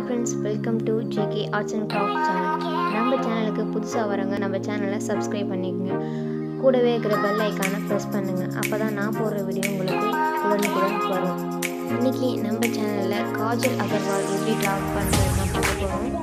friends welcome to JK Arts and Craft channel நம்ம சேனலுக்கு புதுசாக வரவங்க நம்ம சேனலை சப்ஸ்கிரைப் பண்ணிக்கோங்க கூடவே இருக்கிற பெல் ஐக்கானை ப்ரெஸ் பண்ணுங்கள் அப்போ தான் நான் போடுற வீடியோ உங்களுக்கு உடனுக்குடன் வரும் இன்றைக்கி நம்ம சேனலில் காஜல் அகர்வால் எப்படி ட்ராப் பண்ணுறது தான் பார்க்க போகிறோம்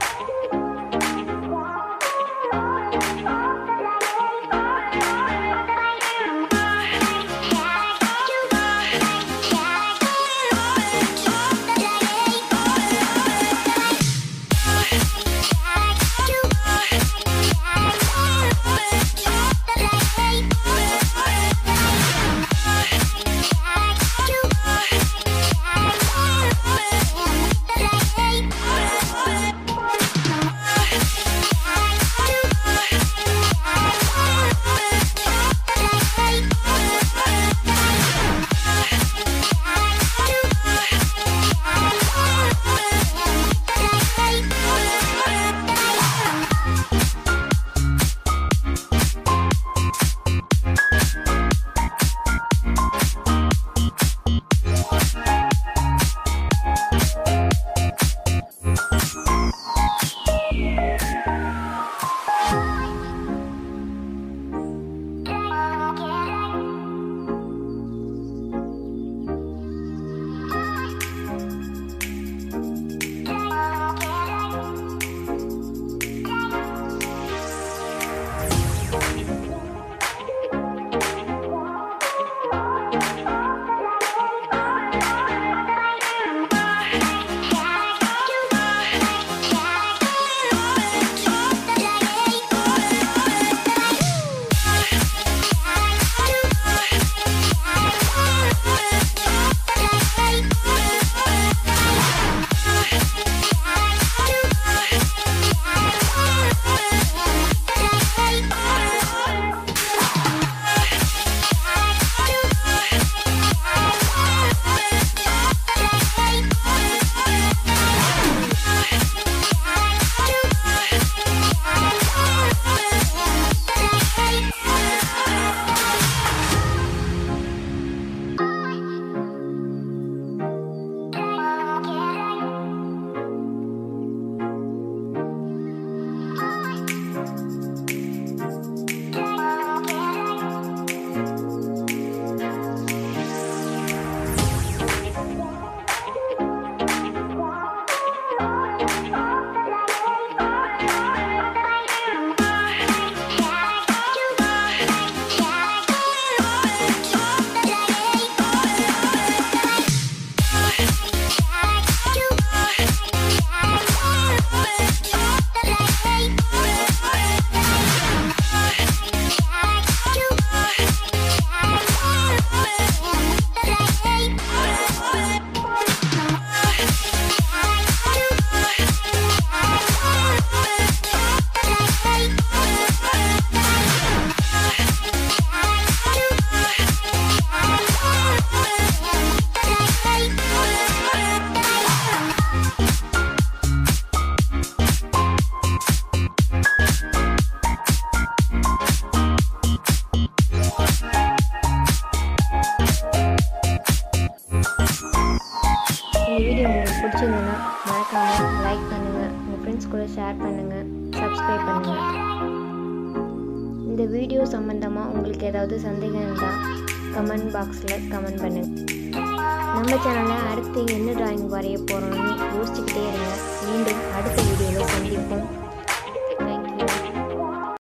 இந்த வீடியோ உங்களுக்கு பிடிச்சிருந்ததுன்னா மறக்காமல் லைக் பண்ணுங்கள் உங்கள் ஃப்ரெண்ட்ஸ் கூட ஷேர் பண்ணுங்கள் சப்ஸ்கிரைப் பண்ணுங்கள் இந்த வீடியோ சம்மந்தமாக உங்களுக்கு ஏதாவது சந்தேகம் இருந்தால் கமெண்ட் பாக்ஸில் கமெண்ட் பண்ணுங்கள் நம்ம சேனலில் அடுத்து என்ன டிராயிங் வரைய போகிறோம்னு யோசிச்சுக்கிட்டு